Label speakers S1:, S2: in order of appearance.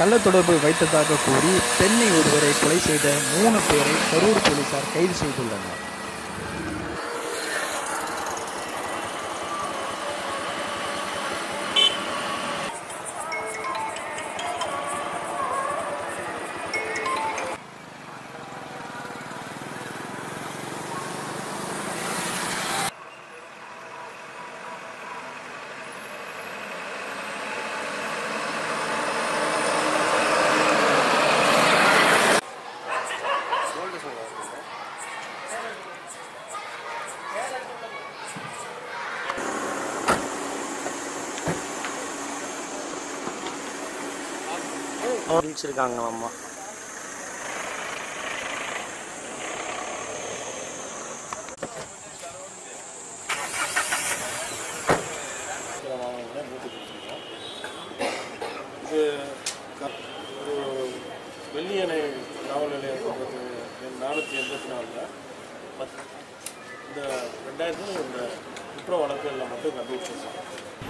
S1: கள்ள தொடர்பு வைத்ததாக கூறி பெண்ணை ஒருவரை கொலை செய்த மூணு பேரை கரூர் போலீசார் கைது செய்துள்ளனர்
S2: இருக்காங்க அம்மா
S3: இது க- ஒரு வெள்ளியணை காவல் நிலையம் பக்கத்து எண் நானூற்றி எண்பத்தி நாலில் பத் இந்த ரெண்டாயிரத்துல இந்த குற்ற வழக்குகளில் மட்டும் கண்டுபிடிச்சிருக்கோம்